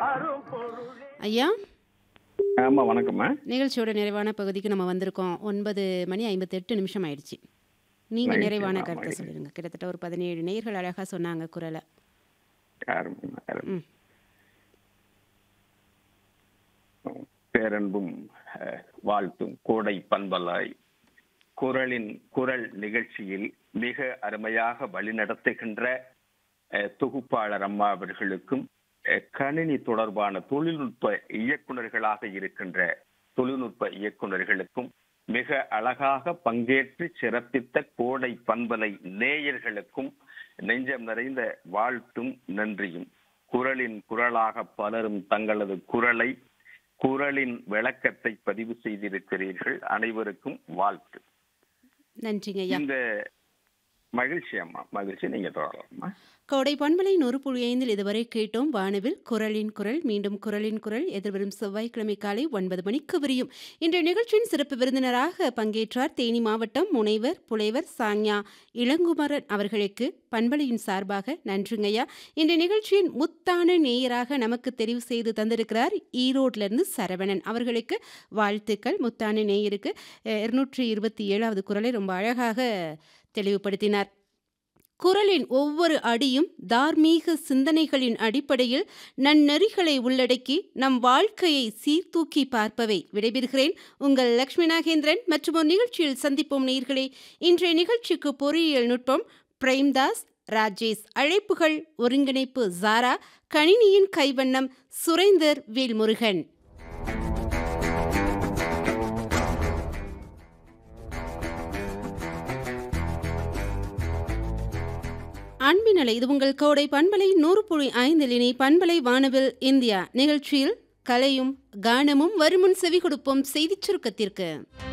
ஐயா ஆமா வணக்கம்மா நிகழ்ச்சியோட நிறைவான பகுதிக்கு நம்ம வந்திருக்கோம் ஒன்பது மணி ஐம்பத்தெட்டு நிமிஷம் ஆயிடுச்சு நீங்க மகிழ்ச்சி, நிறைவான ஆமா, கருத்தை மகிழ்ச்சி. சொல்லிடுங்க கிட்டத்தட்ட ஒரு பதினேழு நேயர்கள் அழகா சொன்னாங்க குரலை அருமை, அருமை. ம். பேரன்பும் அஹ், வாழ்த்தும் கோடை பண்பலாய் குரலின் குரல் நிகழ்ச்சியில் மிக அருமையாக வழிநடத்துகின்ற அஹ், தொகுப்பாளர் அம்மா அவர்களுக்கும் அஹ், கணினி தொடர்பான தொழில்நுட்ப இயக்குனர்களாக இருக்கின்ற தொழில்நுட்ப இயக்குனர்களுக்கும் மிக அழகாக பங்கேற்று சிறப்பித்த கோடை பண்பலை நேயர்களுக்கும் நெஞ்சம் நிறைந்த வாழ்த்தும் நன்றியும் குரலின் குரலாக பலரும் தங்களது குரலை குரலின் விளக்கத்தை பதிவு செய்திருக்கிறீர்கள் அனைவருக்கும் வாழ்த்து நன்றிங்க ஐயா இந்த மகிழ்ச்சி அம்மா மகிழ்ச்சி நீங்க தொடரலாமா கோடை பண்பலை நூறு புள்ளி ஐந்தில் இதுவரை கேட்டோம் வானவில் குரலின் குரல் மீண்டும் குரலின் குரல் எதிர்வரும் செவ்வாய்க்கிழமை காலை ஒன்பது மணிக்கு விரியும் இன்றைய நிகழ்ச்சியின் சிறப்பு விருந்தினராக பங்கேற்றார் தேனி மாவட்டம் முனைவர் புலைவர் சாங்யா இளங்குமரன் அவர்களுக்கு பண்பலையின் சார்பாக நன்றிங்கய்யா இன்றைய நிகழ்ச்சியின் முத்தான நேயராக நமக்கு தெரிவு செய்து தந்திருக்கிறார் ஈரோட்லேருந்து சரவணன் அவர்களுக்கு வாழ்த்துக்கள் முத்தான நேயருக்கு இருநூற்றி இருபத்தி ஏழாவது குரலை ரொம்ப அழகாக தெளிவுபடுத்தினார் குரலின் ஒவ்வொரு அடியும் தார்மீக சிந்தனைகளின் அடிப்படையில் நன்னெறிகளை உள்ளடக்கி நம் வாழ்க்கையை சீர்தூக்கி பார்ப்பவை விடைபெறுகிறேன் உங்கள் லக்ஷ்மி நாகேந்திரன் மற்றும் ஒரு நிகழ்ச்சியில் சந்திப்போம் நேயர்களே இன்றைய நிகழ்ச்சிக்கு பொறியியல் நுட்பம் பிரேம்தாஸ் ராஜேஷ் அழைப்புகள் ஒருங்கிணைப்பு ஜாரா கணினியின் கைவண்ணம் சுரேந்தர் வேல்முருகன் அன்பினலை இது உங்கள் கோடை பண்பலை நூறு புள்ளி ஐந்தில் இனி பண்பலை வானவில் இந்தியா நிகழ்ச்சியில் கலையும் கானமும் வருமுன் செவி கொடுப்போம் செய்திச் சுருக்கத்திற்கு